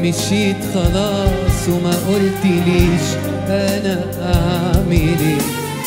مشيت خلاص وما قلتليش انا اعمل ايه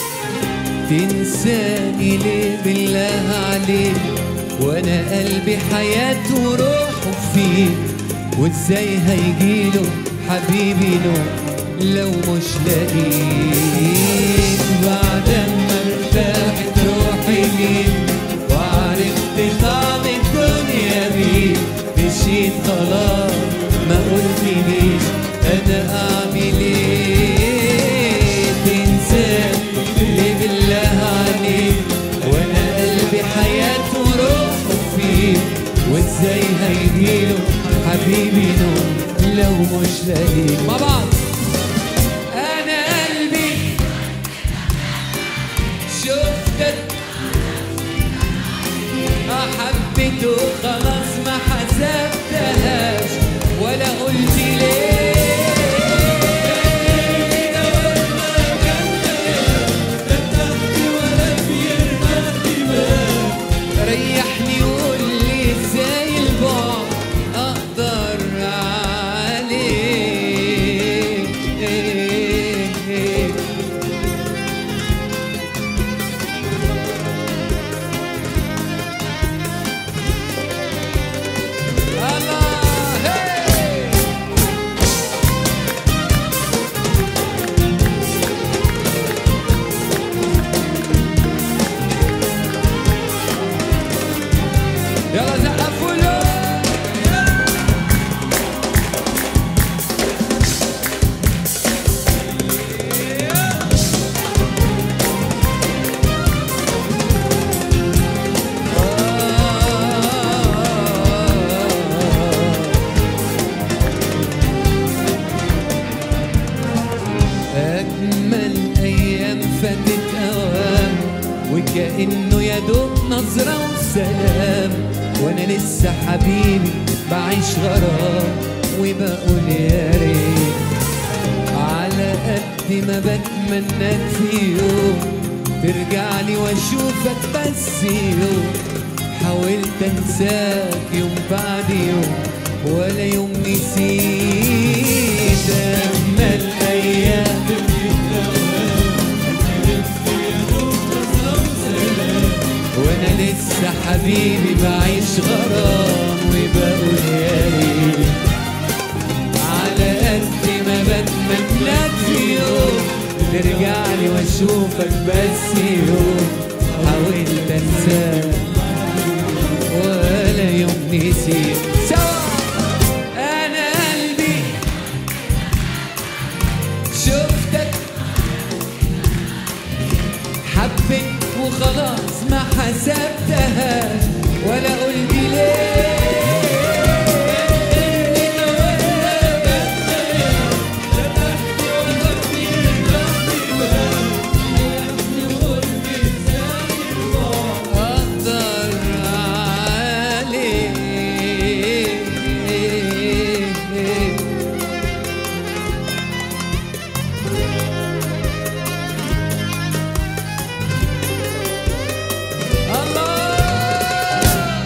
تنساني ليه بالله عليك وانا قلبي حياته وروحه فيك وازاي هيجيله حبيبي له لو مش لاقيك بعد ما ارتاحت روحي ليك وعرفت طعم الدنيا بيك مشيت خلاص ما قلتليش انا اعمل ايه تنساني ليه بالله عليك وانا قلبي حياته وروحه فيك وازاي هيجيله حبيبي نوم لو مش لاقيك مع بعض انا قلبي شفتك حبيته خلاص ما حسبتهاش ولا قلت ليه ريحني وقول لي ازاي البعد اقدر عليه الله هي يلا زقفوا له أجمل أيام فاتت أوام وكأنه يا دوب نظرة وسلام وأنا لسه حبيبي بعيش غرام وبقول يا ريت على قد ما بتمناك في يوم ترجع لي واشوفك بس يوم حاولت انساك يوم بعد يوم ولا يوم نسيت اجمل ايام وانا لسه حبيبي بعيش غرام وبقول يا ريت على قد ما بتمناك في يوم ترجع لي واشوفك بس يوم حاولت انساك ولا يوم نسيت سوا انا قلبي شفتك حبيت وخلاص ما حسبتهاش ولا قلت ليه أقدر عليه الله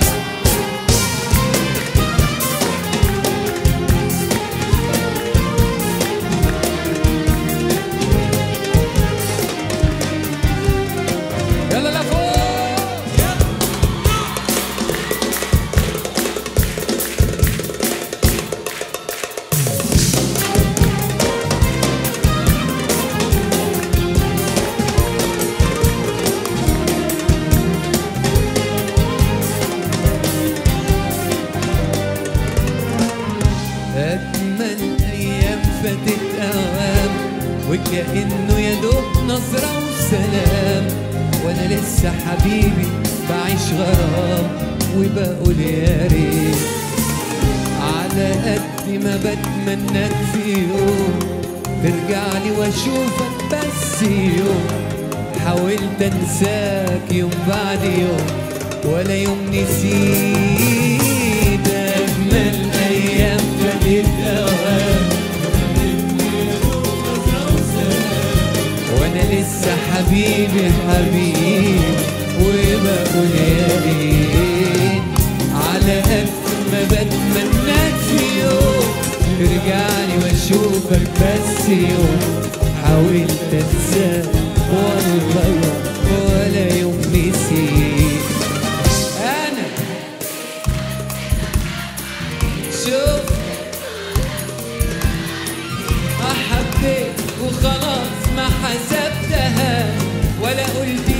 يلا لفوق أجمل أيام فاتت أوام وكأنه يا دوب نظرة وسلام وأنا لسه حبيبي بعيش غرام وبقول يا ريت على قد ما بتمناك في يوم ترجع لي واشوفك بس يوم حاولت انساك يوم بعد يوم ولا يوم نسيت اجمل ايام فاتت اوام وانا لسه حبيبي حبيبي وبقول يا ريت على قد ما بتمناك في يوم ترجعني واشوفك بس يوم حاولت انساك والله يوم ولا يوم نسيت انا شوف ما حبيت وخلاص ما حسبتها ولا قلت